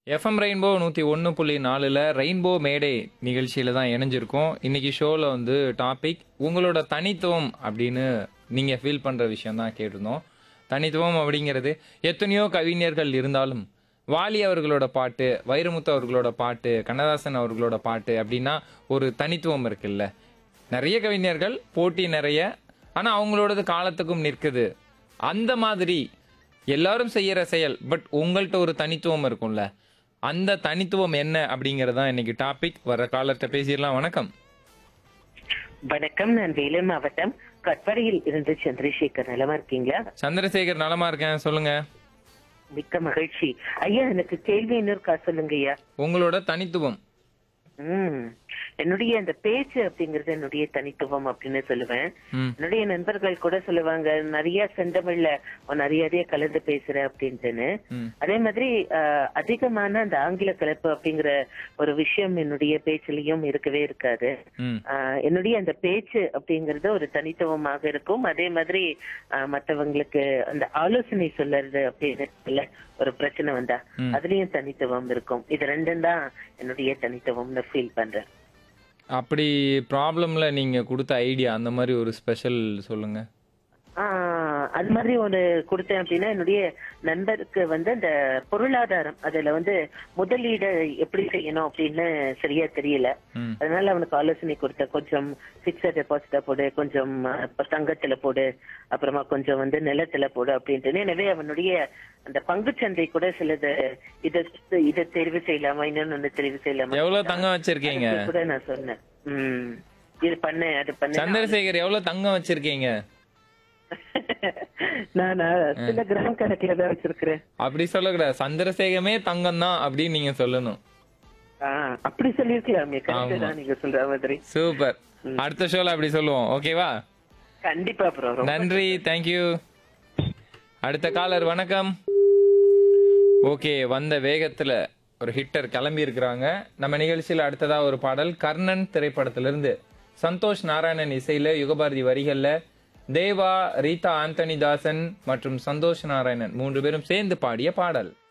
FM rainbow நூற்றி ஒன்று புள்ளி நாலில் ரெயின்போ மேடே நிகழ்ச்சியில் தான் இணைஞ்சிருக்கோம் இன்னைக்கு ஷோவில் வந்து டாபிக் உங்களோட தனித்துவம் அப்படின்னு நீங்கள் ஃபீல் பண்ணுற விஷயம் தான் கேட்டிருந்தோம் தனித்துவம் அப்படிங்கிறது எத்தனையோ கவிஞர்கள் இருந்தாலும் வாலி அவர்களோட பாட்டு வைரமுத்து அவர்களோட பாட்டு கண்ணதாசன் அவர்களோட பாட்டு அப்படின்னா ஒரு தனித்துவம் இருக்குல்ல நிறைய கவிஞர்கள் போட்டி நிறைய ஆனால் அவங்களோடது காலத்துக்கும் நிற்குது அந்த மாதிரி எல்லாரும் செய்யற செயல் பட் உங்கள்கிட்ட ஒரு தனித்துவம் இருக்கும்ல அந்த தனித்துவம் என்ன அப்படிங்கறது தான் இன்னைக்கு டாபிக் வர காலர்கிட்ட பேசிடலாம் வணக்கம் வணக்கம் நான் வேலூர் மாவட்டம் கட்படையில் இருந்து சந்திரசேகர் நலமா இருக்கீங்களா சந்திரசேகர் நலமா இருக்கேன் சொல்லுங்க மிக்க மகிழ்ச்சி ஐயா எனக்கு கேள்வி இன்னொருக்கா சொல்லுங்க ஐயா உங்களோட தனித்துவம் ம் என்னுடைய அந்த பேச்சு அப்படிங்கறது என்னுடைய தனித்துவம் அப்படின்னு சொல்லுவேன் ம் என்னுடைய நண்பர்கள் கூட சொல்லுவாங்க நிறைய செந்தமிழ்ல உன் நிறைய கலந்து பேசுற அப்படின்ட்டுன்னு ம் அதே மாதிரி அஹ், அதிகமான அந்த ஆங்கில கலப்பு அப்படிங்கிற ஒரு விஷயம் என்னுடைய பேச்சிலையும் இருக்கவே இருக்காது ம் ஆஹ் என்னுடைய அந்த பேச்சு அப்படிங்கறது ஒரு தனித்துவமாக இருக்கும் அதே மாதிரி ஆஹ் மத்தவங்களுக்கு அந்த ஆலோசனை சொல்லறது அப்படின்னு இல்ல ஒரு பிரச்சனை வந்தா ம். அதுலயும் தனித்துவம் இருக்கும் இது ரெண்டும் தான் என்னுடைய தனித்துவம்னு ஃபீல் பண்றேன் அப்படி ப்ராப்ளம்ல நீங்க கொடுத்த ஐடியா அந்த மாதிரி ஒரு ஸ்பெஷல் சொல்லுங்க ஆஹ் அது மாதிரி ஒரு கொடுத்தேன் அப்படின்னா என்னுடைய நண்பருக்கு வந்து அந்த பொருளாதாரம் அதுல வந்து முதலீடு எப்படி செய்யணும் அப்படின்னு சரியா தெரியல ம் அதனால அவனுக்கு ஆலோசனை கொடுத்த கொஞ்சம் பிக்சட் டெபாசிட்டா போடு கொஞ்சம் அஹ், இப்ப தங்கத்துல போடு அப்புறமா கொஞ்சம் வந்து நிலத்துல போடு அப்படின்ட்டு எனவே அவனுடைய அந்த பங்குச்சந்தை கூட சிலது இத இதை தெரிவு செய்யலாமா இன்னொன்னு ஒண்ணு தெரிவு செய்யலாமா எவ்வளவு தங்கம் வச்சிருக்கீங்க அதுக்கு கூட நான் சொன்னேன் உம் இது பண்ணு அது பண்ணு சந்திரசேகர் எவ்வளவு தங்கம் வச்சிருக்கீங்க நான் நான் சில கிராம் கணக்குல தான் வச்சிருக்கிறேன் அப்படி சொல்லக்கூடாது சந்திரசேகமே தங்கம் தான் அப்படின்னு நீங்க சொல்லணும் ஆஹ் அப்படி சொல்லிருக்கலாமே கரெக்ட் தான் நீங்க சொல்ற மாதிரி சூப்பர் அடுத்த ஷோல அப்படி சொல்லுவோம் ஓகேவா கண்டிப்பா ப்ரோ நன்றி தேங்க்யூ அடுத்த காலர் வணக்கம் ஓகே வந்த வேகத்துல ஒரு ஹிட்டர் கிளம்பி இருக்கிறாங்க நம்ம நிகழ்ச்சியில அடுத்ததா ஒரு பாடல் கர்ணன் திரைப்படத்திலிருந்து சந்தோஷ் நாராயணன் இசையில யுகபாரதி வரிகள்ல தேவா ரீதா ஆந்தனி தாசன் மற்றும் சந்தோஷ் நாராயணன் மூன்று பேரும் சேர்ந்து பாடிய பாடல்